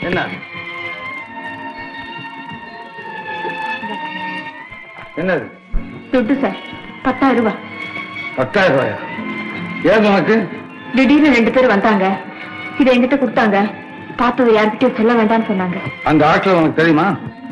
என்ன என்னது துட்டு சார் பத்தாயிரம் ரூபாய் பத்தாயிரம் ரூபாயா ஏன் உனக்கு திடீர்னு ரெண்டு பேர் வந்தாங்க இதை என்கிட்ட கொடுத்தாங்க பார்த்தது யார்கிட்டயும் சொல்ல வேண்டாம்னு சொன்னாங்க அந்த ஆட்கள் உனக்கு தெரியுமா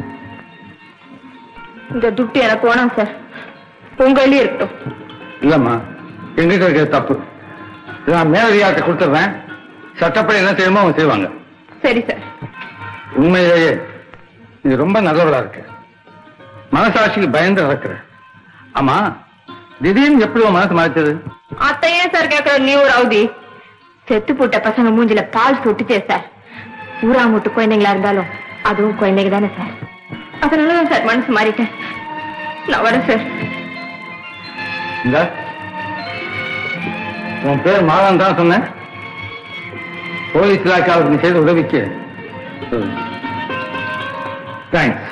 இந்த துட்டு எனக்கு வேணாம் சார் உங்களே இருக்கட்டும் இல்லம்மா எங்கிட்ட இருக்கிறது தப்பு இதை நான் மேலதிகாரத்தை கொடுத்துட்றேன் சட்டப்படி என்ன செய்யணுமோ அவங்க செய்வாங்க சரி சார் உண்மையிலேயே நீ ரொம்ப நல்லவளா இருக்க மனசாட்சிக்கு பயந்து நடக்கிற ஆமா திடீர்னு எப்படி உன் மனசு மாறிச்சது அத்தையே சார் கேக்குற நீ ஒரு அவதி செத்து போட்ட பசங்க மூஞ்சில பால் சொட்டுச்சே சார் ஊரா மூட்டு குழந்தைங்களா இருந்தாலும் அதுவும் குழந்தைங்க தானே சார் அதனாலதான் சார் மனசு மாறிட்டேன் நான் வரேன் சார் இந்த உன் பேர் மாதம் தான் சொன்னேன் போலீஸ் இலாக்காவுக்கு நீ செய்த உதவிக்கு தேங்க்ஸ்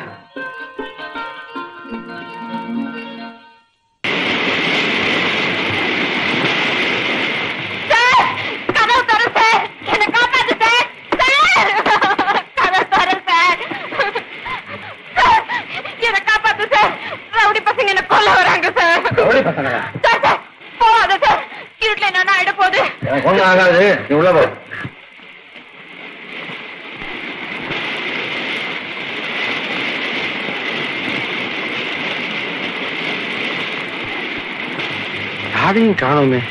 சார் கதவு தர சார் என்ன காப்பாத்து சார் சார் கதவு தர சார் சார் என்ன காப்பாத்து சார் ரவுடி பசங்க என்ன கொல்ல வராங்க சார் ரவுடி பசங்களா? சார் சார் போகாத சார் இருட்டுல என்ன ஆயிட போகுது எனக்கு ஒண்ணும் ஆகாது நீ உள்ள போ யாரையும் காணோமே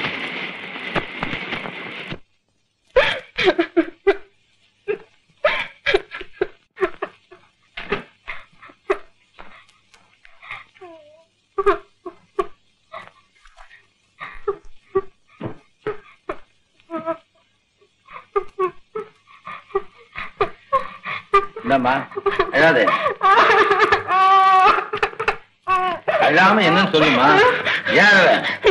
இந்தாம்மா அழாதே அழாம என்னன்னு சொல்லுமா ஏன் அழற?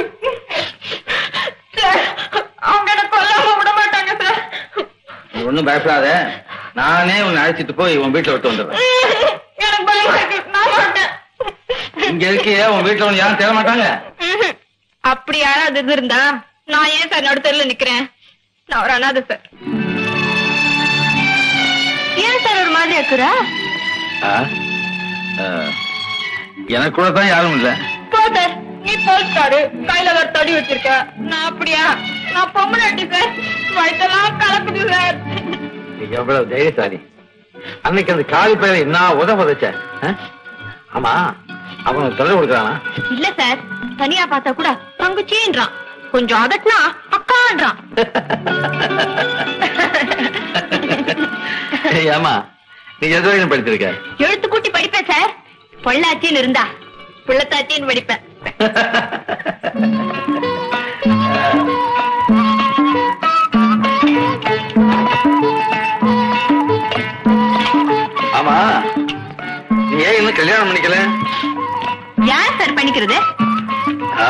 சார் அவங்க என்ன கொல்லாம விட மாட்டாங்க சார் நீ ஒண்ணும் பயப்படாத நானே உன்னை அழைச்சிட்டு போய் உன் வீட்டுல விட்டு வந்துடுறேன் எனக்கு பயமா இருக்கு நான் மாட்டேன் இங்க இருக்கியே உன் வீட்டுல உன்னை யாரும் தேட மாட்டாங்க ம்ஹும். அப்படி யாராவது இது இருந்தா நான் ஏன் சார் நடுத்தரில் நிக்கிறேன் நான் ஒரு அனாதை சார் ஏன் சார் ஒரு மாதிரி இருக்குறா ஆ? ஆ. எனக்கு கூட தான் யாரும் இல்ல போ சார் நீ போஸ்டாரு கையில ஒரு தடி வச்சிருக்க நான் அப்படியா நான் பொம்மனாட்டி சார் வயசெல்லாம் கலக்குது சார் நீ எவ்வளவு தைரியசாலி அன்னைக்கு அந்த காலி பயில என்ன உத உதச்ச ஆ? ஆமா அவனுக்கு தொல்லை கொடுக்குறானா இல்ல சார் தனியா பார்த்தா கூட தங்கச்சின்றான் கொஞ்சம் அதட்டினா அக்கான்றான் ஏய், ஆமா நீ எது வரைக்கும் படிச்சிருக்க எழுத்து கூட்டி படிப்பேன் சார் பொள்ளாச்சின்னு இருந்தா புள்ளத்தாச்சின்னு படிப்பேன் ஆமா நீ ஏன் இன்னும் கல்யாணம் பண்ணிக்கல யார் சார் பண்ணிக்கிறது ஆ?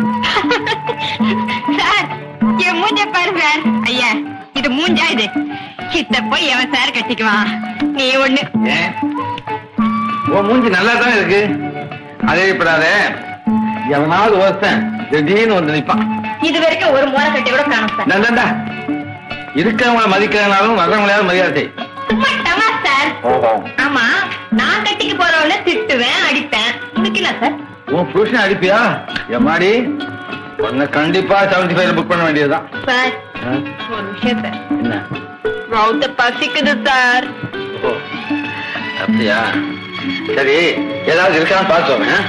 சார் என் மூஞ்ச பாரு சார் ஐயா இது மூஞ்சா இது கிட்ட போய் எவன் சார் கட்டிக்குவான் நீ ஒண்ணு ஏன் உன் மூஞ்சி நல்லா தான் இருக்கு அதே இப்படாத எவனாவது ஒருத்தன் திடீர்னு வந்து நிப்பான் இது வரைக்கும் ஒரு மோர கட்டி கூட காணும் சார் நல்லண்டா இருக்கவங்கள மதிக்கிறனாலும் வர்றவங்களையாவது மரியாதை செய். சும்மா டமா சார் ஓஹோ ஆமா நான் கட்டிக்கு போறவள திட்டுவேன் அடிப்பேன் உனக்கு இல்ல சார் உன் புருஷன் அடிப்பியா எம்மாடி உன்னை கண்டிப்பா செவன்டி ஃபைவ் புக் பண்ண வேண்டியதுதான் சார் ஆ? ஒரு விஷயம் சார் என்ன ரவுத்த பசிக்குது சார் ஓ அப்படியா சரி ஏதாவது இருக்கான்னு பார்த்து வரேன்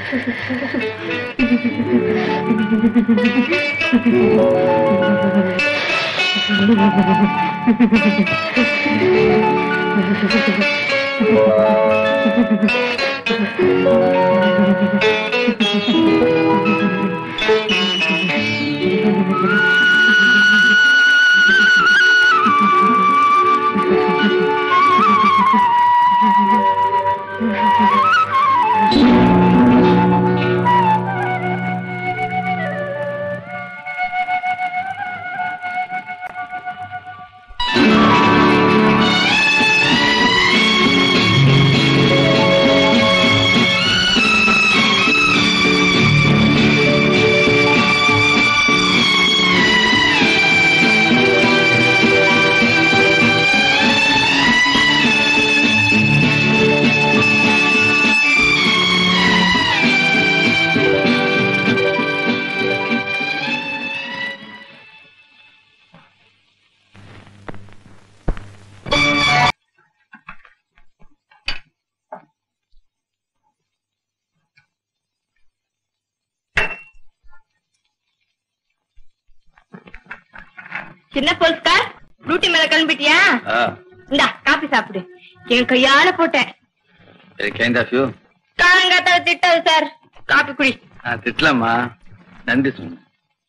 சின்ன போல்ஸ்கார் டியூட்டி மேல கிளம்பிட்டியா இந்தா காபி சாப்பிடு என் கையால போட்டேன் வெரி கைண்ட் ஆஃப் யூ காலங்காத்தால திட்டாது சார் காபி குடி நான் திட்டலாமா நன்றி சொன்னேன்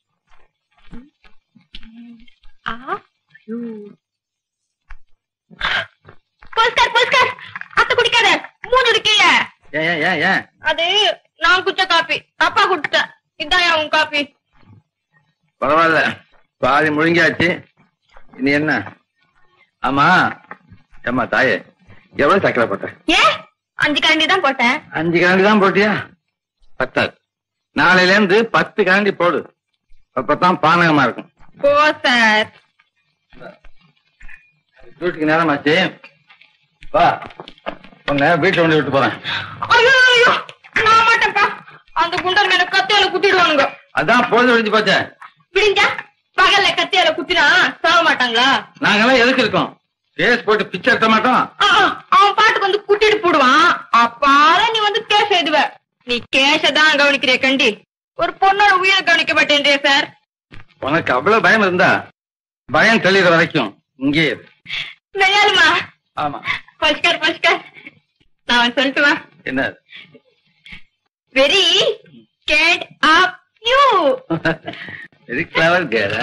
போல்ஸ்கார் போல்ஸ்கார் அத்த குடிக்காத மூணு இருக்கீங்க ஏன் ஏன் ஏன் ஏன் அது நான் குடிச்ச காபி அப்பா குடிச்சேன் இதான் உன் காபி பரவாயில்ல பாதி முழுங்கியாச்சு இனி என்ன ஆமா ஏம்மா தாயே எவ்வளவு சக்கரை போட்ட ஏன் அஞ்சு கரண்டி தான் போட்டேன் அஞ்சு கரண்டி தான் போட்டியா பத்தாது நாளையில இருந்து பத்து கரண்டி போடு அப்பதான் பானகமா இருக்கும் போ சார் டியூட்டிக்கு நேரமாச்சு வா உன்னை வீட்டுல கொண்டு விட்டு போறேன் ஐயோ ஐயோ நான் மாட்டேன்ப்பா அந்த குண்டர் மேல கத்தியால குத்திடுவானுங்க அதான் பொழுது ஒழிஞ்சு போச்சே விடிஞ்சா பகல்ல கத்தியால குத்தினா சாக மாட்டாங்களா நாங்கெல்லாம் எதுக்கு இருக்கோம் கேஸ் போட்டு பிச்சை எடுத்த மாட்டோம் ஆ, ஆ, அவன் பாட்டுக்கு வந்து குட்டிட்டு போடுவான் அப்பால நீ வந்து கேஸ் எழுதுவ நீ கேஸ தான் கவனிக்கிறிய கண்டி ஒரு பொண்ணோட உயிரை கவனிக்க மாட்டேன்றே சார் உனக்கு அவ்வளவு பயம் இருந்தா பயம் தெளிகிற வரைக்கும் இங்கே இரு. விளையாடுமா ஆமா பஸ்கர் பஸ்கர் நான் சொல்லிட்டு வா என்ன very cat up you very clever care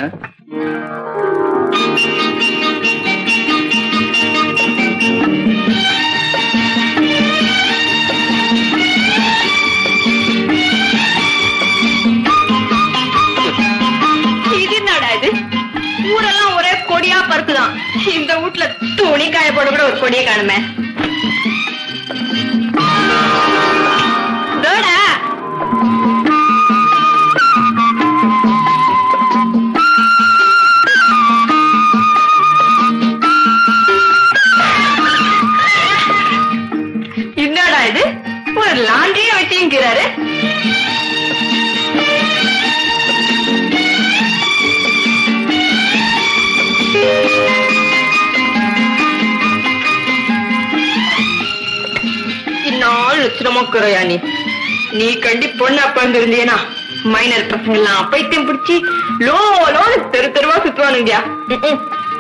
இது என்னடா இது ஊரெல்லாம் ஒரே கொடியா பருக்குதான் இந்த வீட்ல துணி காய போட கூட ஒரு கொடியை காணுமே இதோடா. என்னடா இது ஒரு லாண்டியே வச்சுக்கிறாரு இந்நாள் லட்சணமாக்குறையா நீ நீ கண்டி பொண்ணு அப்பா இருந்திருந்தேனா மைனர் பசங்க எல்லாம் பைத்தியம் பிடிச்சி லோ லோன்னு தெரு தெருவா சுத்துவானுங்கயா ம்ம்.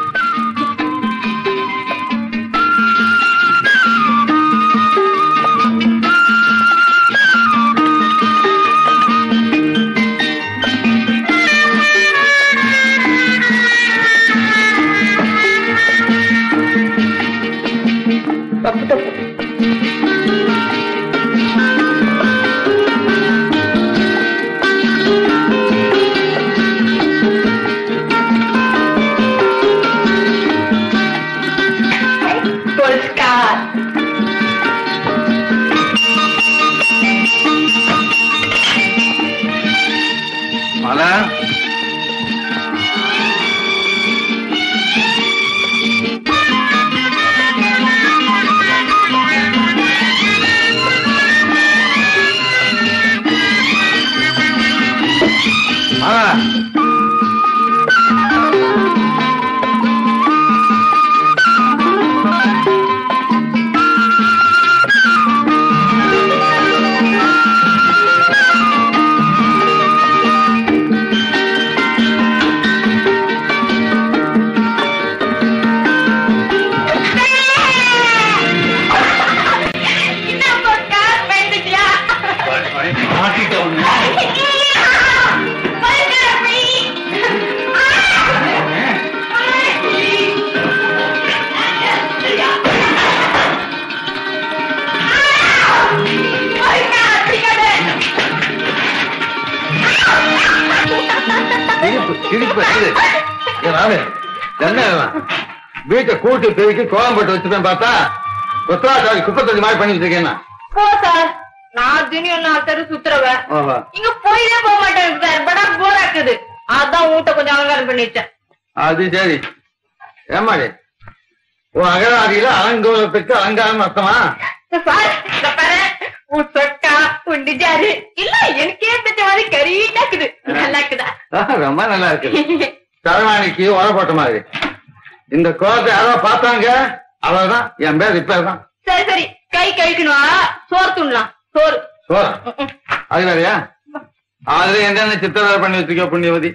தப்பு தப்பு Polska. மாலா ராமு என்ன இதெல்லாம்? வீட்டை கூட்டி பெருக்கி கோலம் போட்டு வச்சுப்பேன் பார்த்தா உத்தராசாரி குப்பை தொட்டி மாதிரி பண்ணி வச்சிருக்கேன் நான். போ சார் நான் தினம் நாலு தெரு சுத்துறவன் ஆமா. இங்க போயிலே போக மாட்டேன் சார் படா போர் ஆக்குது அதான் வீட்டை கொஞ்சம் அலங்காரம் பண்ணிட்டேன் அது சரி ஏமாடி உன் அகராதியில அலங்கோலத்துக்கு அலங்காரம் அர்த்தமா சார் இத பாரு உன் சொக்கா உன் டிஜாரு இல்ல எனக்கே பிடிச்ச மாதிரி கரீட்டா இருக்குது நல்லா இருக்குதா ஆ, ரொம்ப நல்லா இருக்கு தரவாணிக்கு உர போட்ட மாதிரி இந்த கோலத்தை யாரோ பார்த்தாங்க அவ்வளவுதான் என் பேர் ரிப்பேர் தான் சரி சரி கை கழிக்கணும் சோறு துண்ணலாம் சோறு சோற ம், ம். அது வேறையா அதுல என்னென்ன சித்திரவேலை பண்ணி வச்சிருக்க புண்ணியவதி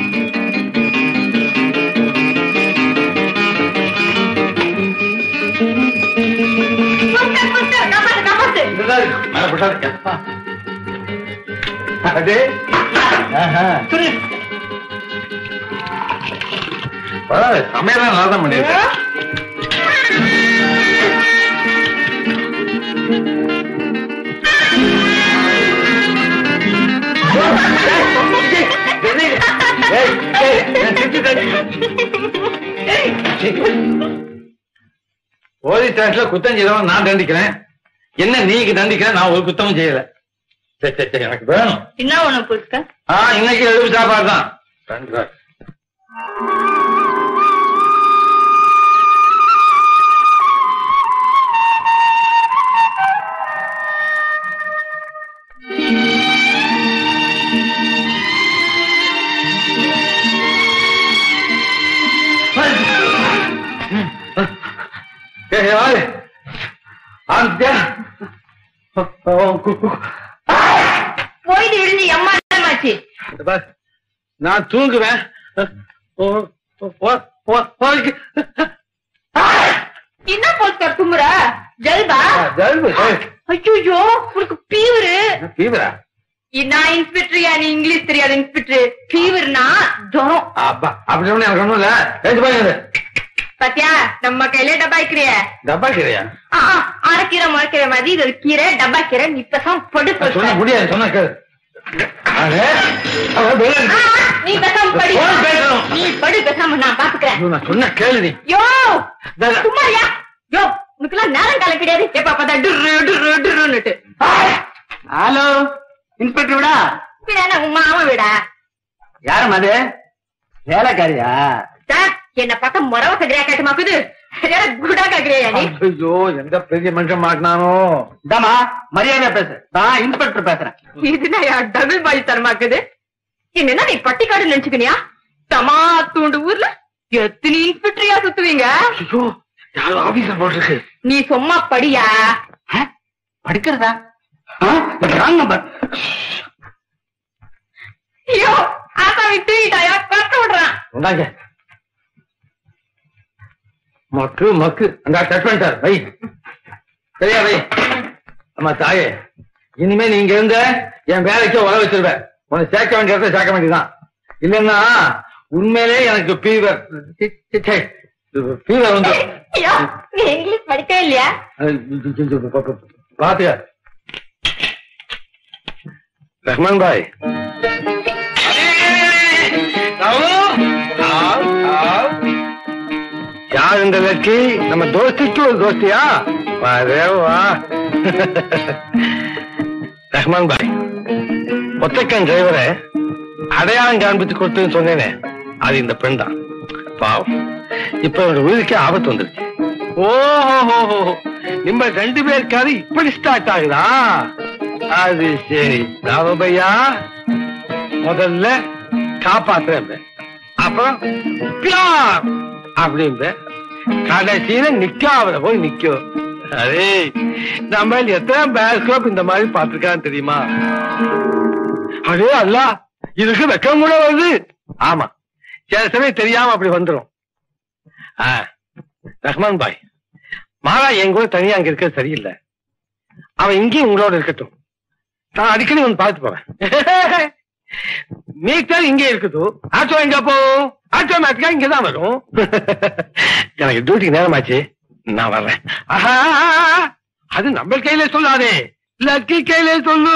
புஸ்தர், புஸ்தர், காப்பாத்து, காப்பாத்து. இதுதான் இருக்கு. மேல போட்டா இருக்கு. அது ஆஹா. துணி. பரவாயில்ல சமையலாம் நல்லா தான் பண்ணிருக்கேன் போலீஸ் ஸ்டேஷன்ல குத்தம் செய்தவன் நான் தண்டிக்கிறேன் என்ன நீங்க தண்டிக்கிறேன் நான் ஒரு குத்தமும் செய்யல சரி சரி சரி எனக்கு வேணும் என்ன ஒண்ணு புஸ்கர் ஆ இன்னைக்கு எழுப்பு சாப்பாடு தான் ரெண்டு ரூபாய். ஏய், ஏய், வாரு. ஆந்தியா. போயிட்டு விழுந்து எம்மா நேரமாச்சு இந்த பார், நான் தூங்குவேன் ஓ, ஓ, ஓ, ஓ, ஓ, என்ன போஸ்கர் தும்முற ஜல்பா ஜல்பு, ஏய், ஐயோ உனக்கு பீவரு ஃபீவரா? நான் இன்ஸ்பெக்டரியா நீ இங்கிலீஷ் தெரியாது இன்ஸ்பெக்டர் ஃபீவர்னா ஜுரம் அப்பா, அப்படி ஒண்ணும் எனக்கு ஒண்ணும் இல்ல ஏச்சு பாருங்க பாத்தியா நம்ம கையில டப்பா கிறிய டப்பா கீரையா அரைக்கீரை முளைக்கிற மாதிரி இது ஒரு கீரை டப்பா கீரை நீ பேசாம படு நான் சொன்ன புஸ்கர். முடியாது சொன்ன கேளு அடே, அவன் ஆ, பேரு- ஆ, நீ பேசாம படி போன் பேசணும். நீ படு பேசாம நான் பாத்துக்கிறேன் ஐயோ, நான் சொன்ன கேளு நீ யோ டேய், சும்மாரியா யோ உனக்கெல்லாம் நேரம் காலம் கிடையாது எப்ப பார்த்தா டுர்ரு டுர்ரு டுர்ருன்னுட்டு ஹலோ இன்ஸ்பெக்டர் விடா பின்ன என்ன உன் மாமன் விடா யாரும் அது வேலைக்காரியா சார் என்ன பார்த்தா முறவ சகரியா கேட்டுமாக்குது சரியா குடா கேக்குறியா நீ ஐயோ எந்த பெரிய மனுஷன் மாட்டினானோ இதாமா மரியாதையா பேசு நான் இன்ஸ்பெக்டர் பேசுறேன் இதுனா டபுள் பாய் தரமாக்குது என்னன்னா நீ பட்டிக்காடு நினைச்சுக்கினியா தமா தூண்டு ஊர்ல எத்தனை இன்ஸ்பெக்டரியா சுத்துவீங்க ஐயோ யாரும் ஆபீசர் போட்டிருக்கு நீ சும்மா படியா ஆ? படிக்கிறதா ராங் நம்பர் ஐயோ ஆசாமி தூக்கிட்டாயா கட்ட விடுறான் இந்தாங்க மக்கு மக்கு அந்த கட் பண்ணிட்டார் வை சரியா வை அம்மா தாயே இனிமே நீங்க இருந்த என் வேலைக்கு உர வச்சிருவேன் உன்னை சேர்க்க வேண்டிய இடத்துல சேர்க்க வேண்டியதுதான் இல்லைன்னா உண்மையிலே எனக்கு ஃபீவர் ஃபீவர் வந்து ஐயோ நீ இங்கிலீஷ் படிக்கவே இல்லையா பாத்தியா ரஹ்மான் பாய் யார் இந்த லட்சி நம்ம தோஸ்திக்கு ஒரு தோஸ்தியா வரே வா ரஹ்மான் பாய் ஒத்தக்கன் டிரைவரை அடையாளம் காண்பித்து கொடுத்துன்னு சொன்னேனே அது இந்த பெண் தான் பாவம் இப்ப அவரோட உயிருக்கே ஆபத்து வந்துருச்சு ஓஹோ நம்ம ரெண்டு பேருக்காரு இப்படி ஸ்டார்ட் ஆகுதா அது சரி ராமபையா முதல்ல காப்பாத்துறேன் அப்புறம் பியார் அப்படின்ற கடைசியில நிக்காவில போய் நிக்கும் அரே நம்ம எத்தனை பேஸ்கோப் இந்த மாதிரி பார்த்திருக்கான்னு தெரியுமா அடே அல்ல இதுக்கு வெக்கம் கூட வருது ஆமா சில சமயம் தெரியாம அப்படி வந்துரும் ஆ, ரஹ்மான் பாய் மாலா என் கூட தனியா அங்க இருக்கிறது சரியில்லை அவன் இங்கேயும் உங்களோட இருக்கட்டும் நான் அடிக்கடி வந்து பார்த்து போறேன் மீட்டர் இங்கே இருக்குது ஆட்டோ எங்க போகும் ஆட்டோமேட்டிக்கா இங்கதான் வரும் எனக்கு டியூட்டிக்கு நேரமாச்சு நான் வர்றேன் ஆஹா அது நம்ம கையில சொல்லாதே லக்கி கையில சொல்லு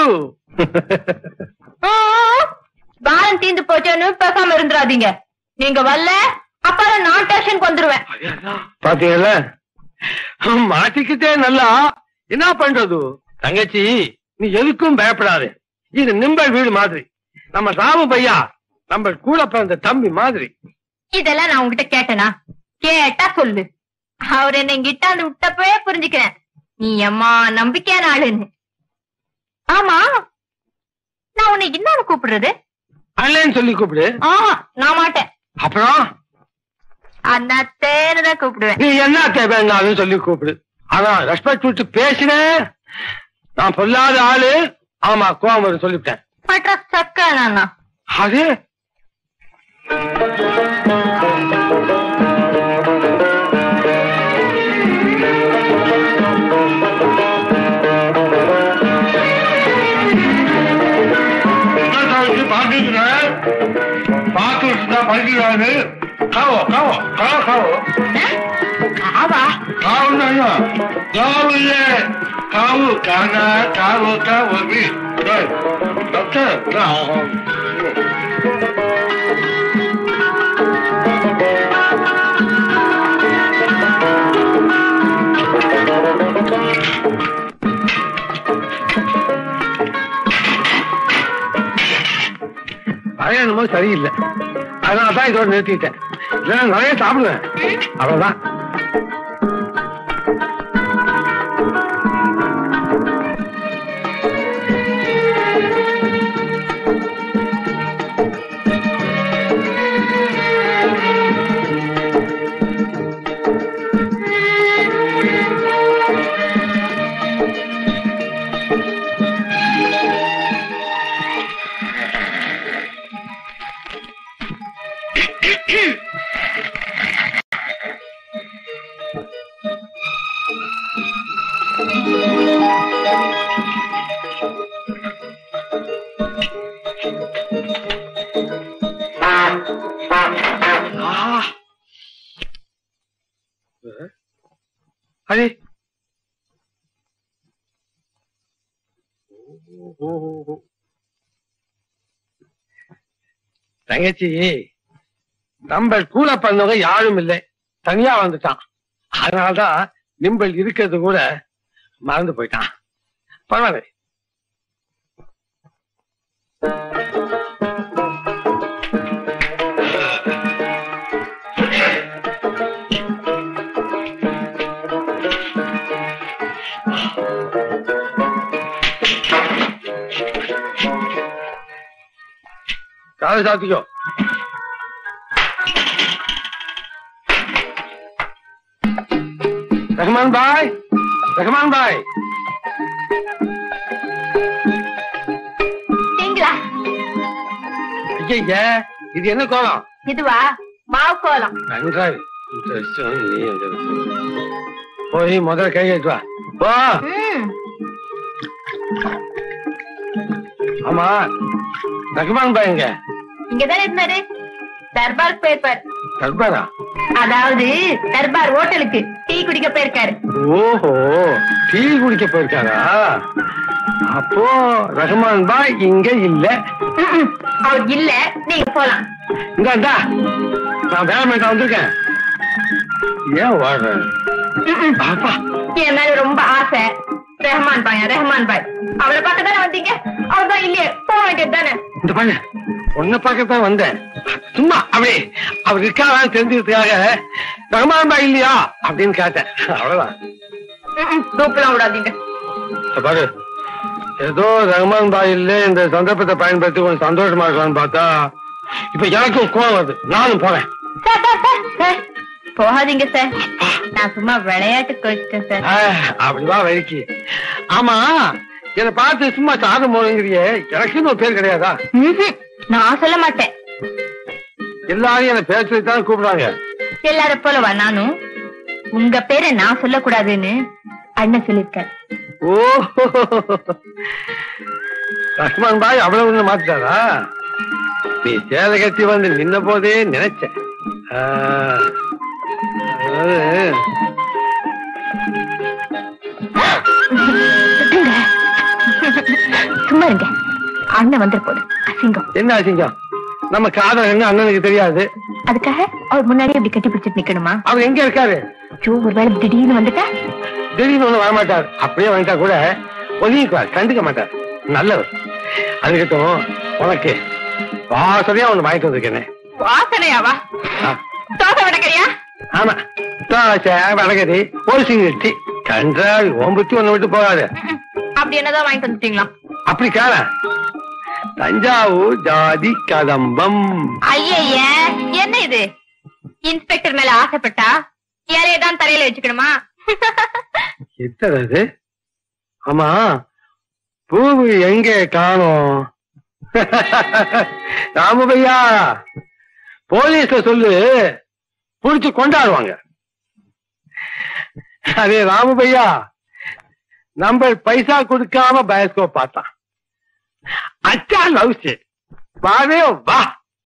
பாரம் தீந்து போச்சோன்னு பேசாம இருந்துடாதீங்க நீங்க வரல அப்புறம் நான் ஸ்டேஷனுக்கு வந்துருவேன் பாத்தீங்கல்ல மாட்டிக்கிட்டே நல்லா என்ன பண்றது தங்கச்சி நீ எதுக்கும் பயப்படாது இது நிம்பல் வீடு மாதிரி நம்ம ராமு பையா நம்ம கூட பிறந்த தம்பி மாதிரி இதெல்லாம் நான் உங்ககிட்ட கேட்டனா கேட்டா சொல்லு அவர் என்ன கிட்டாந்து விட்டப்பவே புரிஞ்சுக்கிறேன் நீ அம்மா நம்பிக்கையான ஆளுன்னு ஆமா நான் உன்னை என்ன கூப்பிடுறது அண்ணன்னு சொல்லி கூப்பிடு ஆஹா நான் மாட்டேன் அப்புறம் அண்ணாத்தேன்னு தான் கூப்பிடுவேன் நீ என்ன தேவைன்னாலும் சொல்லி கூப்பிடு ஆனா ரெஸ்பெக்ட் விட்டு பேசின நான் பொல்லாத ஆளு ஆமா கோவம் வரும் சொல்லிவிட்டேன் பட்ற சக்கா நானா அது பார்த்து படிக்கிறாரு காவோ காவோ காவோ காவோ ஆவா காவு தானா காவு இல்ல காவு கானா காவு காவு டாக்டர் பழைய என்னமோ சரியில்லை அதனால தான் இதோட நிறுத்திட்டேன் இல்லைன்னா நிறைய சாப்பிடுவேன் அவ்வளவுதான் அடே தங்கச்சி நம்ம கூட பண்ணவங்க யாரும் இல்லை தனியா வந்துட்டான் அதனாலதான் நிம்பல் இருக்கிறது கூட மறந்து போயிட்டான் பரவாயில்ல காலை சாத்திக்கோ ரஹ்மான் பாய் ரஹ்மான் பாய் நீங்களா ஐயா இது என்ன கோலம் இதுவா மாவு கோலம் நன்றாய் இந்த விஷயம் நீ எங்க இருக்கு? போய் முதல்ல கை கட்டு வா போ ம் ஆமா ரஹ்மான் பாய் எங்க இங்கதானே இருந்தாரு தர்பார் போயிருப்பார் தர்பாரா அதாவது தர்பார் ஹோட்டலுக்கு டீ குடிக்க போயிருக்காரு ஓஹோ டீ குடிக்க போயிருக்காரா அப்போ ரஹ்மான் பாய் இங்க இல்ல ம்ம். அவர் இல்ல நீங்க போலாம் இந்தா இந்தா நான் வேலைமேட்டா வந்திருக்கேன் ஏன் வாடுற ம்ம். அப்பா என் மேல ரொம்ப ஆசை ரஹ்மான் பாயா ரஹ்மான் பாய் அவரை பார்க்க தானே வந்தீங்க அவர் தான் இல்லையே போக வேண்டியது தானே இந்த பாரு உன்னை பார்க்கத்தான் வந்தேன் சும்மா அப்படி அவர் இருக்காரான்னு தெரிஞ்சுக்கிறதுக்காக ரஹ்மான் பாய் இல்லையா அப்படின்னு கேட்டேன் அவ்வளவுதான் கூப்பிடலாம் விடாதீங்க இந்த பாரு ஏதோ ரஹ்மான் பாய் இல்ல இந்த சந்தர்ப்பத்தை பயன்படுத்தி கொஞ்சம் சந்தோஷமா இருக்கலாம்னு பார்த்தா இப்ப எனக்கும் கோவம் வருது நானும் போறேன் சார் சார் சார் சார் போகாதீங்க சார் நான் சும்மா விளையாட்டு கோச்சிட்டேன் சார் ஆ, அப்படிவா வழிக்கு ஆமா என்னை பார்த்து சும்மா சாதம் போடுங்கிறியே எனக்குன்னு ஒரு பேர் கிடையாதா ம்ஹும். நான் சொல்ல மாட்டேன் எல்லாரும் என்ன பேர் சொல்லி தான் கூப்பிடுறாங்க எல்லார போலவா நானும் உங்க பேரை நான் சொல்லக்கூடாதுன்னு அண்ணன் சொல்லிருக்காரு ஓ லக்ஷ்மண் பாய் அவ்வளவு ஒண்ணு மாத்திட்டாரா நீ சேலை கட்டி வந்து நின்ன போதே நினைச்சேன் ஆ, அதாவது விட்டுங்க. சும்மா இருங்க அண்ணன் வந்துரு போது அசிங்கம் என்ன அசிங்கம் நம்ம காதல் என்ன அண்ணனுக்கு தெரியாது அதுக்காக அவர் முன்னாடி இப்படி கட்டி பிடிச்சிட்டு நிக்கணுமா அவர் எங்க இருக்காரு ஐயோ ஒருவேளை திடீர்னு வந்துட்டா திடீர்னு ஒண்ணு வரமாட்டார் அப்படியே வந்துட்டா கூட ஒதுங்கிக்குவார் கண்டுக்க மாட்டார் நல்லவர் அதுக்கட்டும் உனக்கு வாசனையா ஒண்ணு வாங்கிட்டு வந்திருக்கேனே வாசனையாவா ஆ, தோசை வடக்கையா ஆமா தோசை வடகரி ஒரு சிங்கிட்டி கன்றால் ஓம்புத்தி ஒண்ணு விட்டு போகாது அப்படி என்னதான் வாங்கிட்டு வந்துட்டீங்களா அப்படி காண தஞ்சாவூர் ஜாதி கதம்பம் ஐய என்ன இது இன்ஸ்பெக்டர் மேல ஆசைப்பட்டா இலையை தான் தலையில வச்சுக்கணுமா எத்தனை இது ஆமா பூவு எங்க காணோம் ராமபையா போலீஸ்ல சொல்லு புடிச்சு கொண்டாடுவாங்க அதே ராமபையா நம்ம பைசா கொடுக்காம பயோஸ்கோப் பார்த்தான் அச்சா லவ்ஸ் வாவே வா